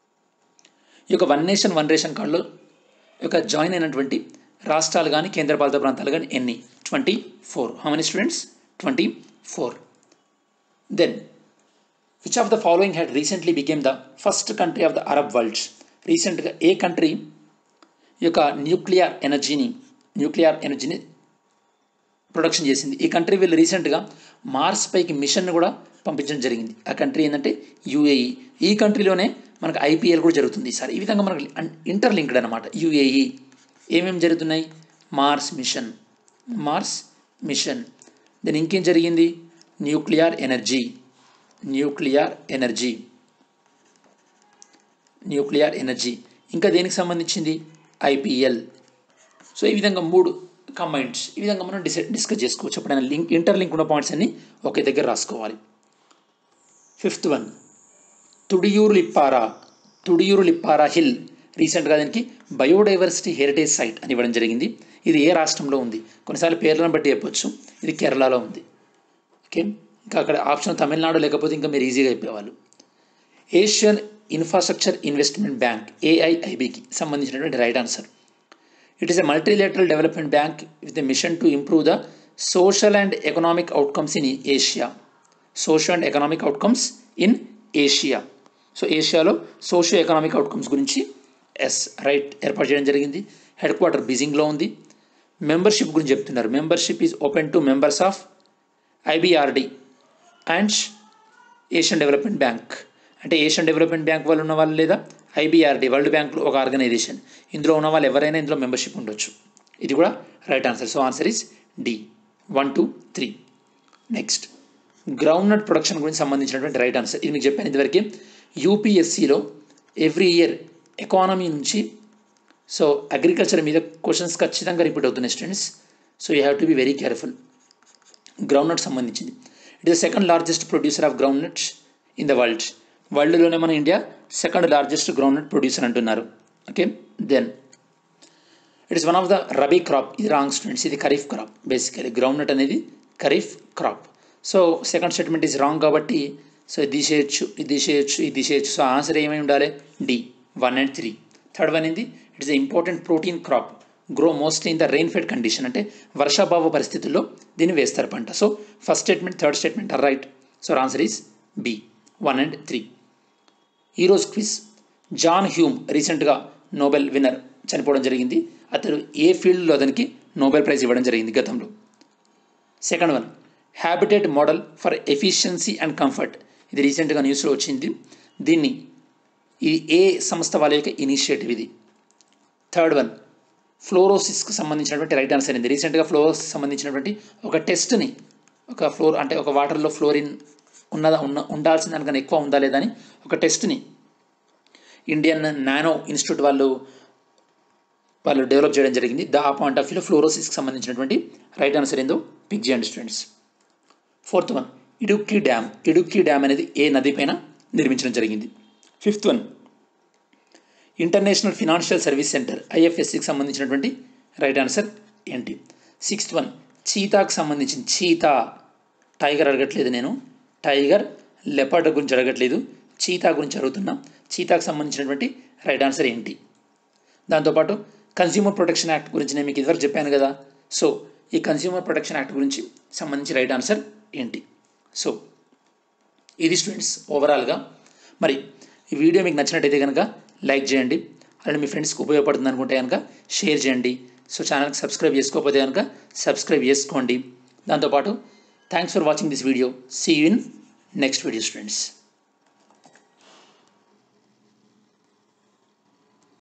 ఈ యొక్క one nation one ration కార్డులో యొక్క join అయినటువంటి రాష్ట్రాలు కానీ కేంద్రపాలిత ప్రాంతాలు కానీ ఎన్ని twenty four how many students twenty four then which of the following had recently became the first country of the Arab world రీసెంట్గా ఏ కంట్రీ ఈ యొక్క న్యూక్లియర్ ఎనర్జీని న్యూక్లియర్ ఎనర్జీని ప్రొడక్షన్ చేసింది ఈ కంట్రీ వీళ్ళు రీసెంట్గా మార్స్ పైకి మిషన్ కూడా పంపించడం జరిగింది ఆ కంట్రీ ఏంటంటే యూఏఈ ఈ కంట్రీలోనే మనకు ఐపీఎల్ కూడా జరుగుతుంది ఈసారి ఈ విధంగా మనకు ఇంటర్లింక్డ్ అనమాట యూఏఈ ఏమేమి జరుగుతున్నాయి Mars mission Mars mission then ఇంకేం జరిగింది nuclear energy nuclear energy nuclear energy ఇంకా దేనికి సంబంధించింది ఐపీఎల్ సో ఈ విధంగా మూడు కంబైండ్స్ ఈ విధంగా మనం డిసైడ్ డిస్కస్ చేసుకోవచ్చు ఎప్పుడైనా లింక్ ఇంటర్ లింక్ ఉన్న పాయింట్స్ అన్ని ఒకే దగ్గర రాసుకోవాలి ఫిఫ్త్ వన్ తుడియూరు లిప్పారా తుడియూరు లిప్పారా హిల్ రీసెంట్గా దానికి బయోడైవర్సిటీ హెరిటేజ్ సైట్ అని ఇవ్వడం జరిగింది ఇది ఏ రాష్ట్రంలో ఉంది కొన్నిసార్లు పేర్లను బట్టి చెప్పొచ్చు ఇది కేరళలో ఉంది ఓకే ఇంకా అక్కడ ఆప్షన్ తమిళనాడు లేకపోతే ఇంకా మీరు ఈజీగా చెప్పేవాళ్ళు ఏషియన్ ఇన్ఫ్రాస్ట్రక్చర్ ఇన్వెస్ట్మెంట్ బ్యాంక్ ఏఐఐబికి సంబంధించినటువంటి right answer it is a multilateral development bank with a mission to improve the social and economic outcomes in Asia social and economic outcomes in Asia so ఏషియాలో socio economic outcomes గురించి yes right ఏర్పాటు చేయడం జరిగింది head quarter బీజింగ్లో ఉంది membership గురించి చెప్తున్నారు membership is open to members of I B R D and Asian development bank అంటే Asian development bank వాళ్ళు ఉన్న వాళ్ళు లేదా ఐబిఆర్డి వరల్డ్ బ్యాంక్లో ఒక ఆర్గనైజేషన్ ఇందులో ఉన్న వాళ్ళు ఎవరైనా ఇందులో మెంబర్షిప్ ఉండొచ్చు ఇది కూడా right answer so answer is D one two three next groundnut production గురించి సంబంధించినటువంటి రైట్ ఆన్సర్ ఇది మీకు చెప్పాను ఇదివరకు యూపీఎస్సిలో ఎవ్రీ ఇయర్ ఎకానమీ నుంచి సో అగ్రికల్చర్ మీద క్వశ్చన్స్ ఖచ్చితంగా రిపీట్ అవుతున్నాయి students so you have to be very careful groundnut సంబంధించింది it is second largest producer of groundnuts in the world వరల్డ్లోనే మన India second largest groundnut producer అంటున్నారు okay then it is one of the rabi crop ఇది wrong students ఇది kharif crop basically groundnut అనేది kharif crop so second statement is wrong కాబట్టి so ఇది తీసేయచ్చు ఇది తీసేయచ్చు ఇది తీసేయచ్చు సో ఆన్సర్ ఏమై ఉండాలి D one and three third one ఏంది it is important protein crop grow mostly in the rainfed condition అంటే వర్షాభావ పరిస్థితుల్లో దీన్ని వేస్తారు పంట so first statement third statement are right so answer is B one and three ఈరోజు quiz John Hume రీసెంట్గా Nobel winner చనిపోవడం జరిగింది అతను ఏ ఫీల్డ్లో అతనికి నోబెల్ ప్రైజ్ ఇవ్వడం జరిగింది గతంలో second one habitat model for efficiency and comfort ఇది రీసెంట్గా న్యూస్లో వచ్చింది దీన్ని ఇది ఏ సంస్థ వాళ్ళ యొక్క ఇనిషియేటివ్ ఇది థర్డ్ వన్ ఫ్లోరోసిస్కి సంబంధించినటువంటి రైట్ ఆన్సర్ అయింది రీసెంట్గా ఫ్లోరోసిస్ సంబంధించినటువంటి ఒక టెస్ట్ని ఒక ఫ్లోర్ అంటే ఒక వాటర్లో ఫ్లోరిన్ ఉన్నదా ఉన్న ఉండాల్సిన దానికన్నా ఎక్కువ ఉందా లేదా అని ఒక టెస్ట్ని ఇండియన్ నానో ఇన్స్టిట్యూట్ వాళ్ళు వాళ్ళు డెవలప్ చేయడం జరిగింది ద ఆ పాయింట్ ఆఫ్ వ్యూలో ఫ్లోరోసిస్కి సంబంధించినటువంటి రైట్ ఆన్సర్ ఏందో పిక్ చేయండి students fourth one Idukki dam Idukki dam అనేది ఏ నది పైన నిర్మించడం జరిగింది fifth one international financial service centre ఐఎఫ్ఎస్సికి సంబంధించినటువంటి రైట్ ఆన్సర్ ఏంటి సిక్స్త్ వన్ చీతాకు సంబంధించిన చీతా టైగర్ అడగట్లేదు నేను టైగర్ లెపర్డ్ గురించి అడగట్లేదు చీతా గురించి అడుగుతున్నా చీతాకు సంబంధించినటువంటి రైట్ ఆన్సర్ ఏంటి దాంతోపాటు కన్స్యూమర్ ప్రొటెక్షన్ యాక్ట్ గురించి నేను మీకు ఇదివరకు చెప్పాను కదా సో ఈ కన్స్యూమర్ ప్రొటెక్షన్ యాక్ట్ గురించి సంబంధించి రైట్ ఆన్సర్ ఏంటి సో ఇది స్టూడెంట్స్ ఓవరాల్గా మరి ఈ వీడియో మీకు నచ్చినట్టయితే కనుక లైక్ చేయండి అలానే మీ ఫ్రెండ్స్కి ఉపయోగపడుతుంది అనుకుంటే కనుక షేర్ చేయండి సో ఛానల్కి సబ్స్క్రైబ్ చేసుకోకపోతే కనుక సబ్స్క్రైబ్ చేసుకోండి దాంతోపాటు thanks for watching this video see you in next video students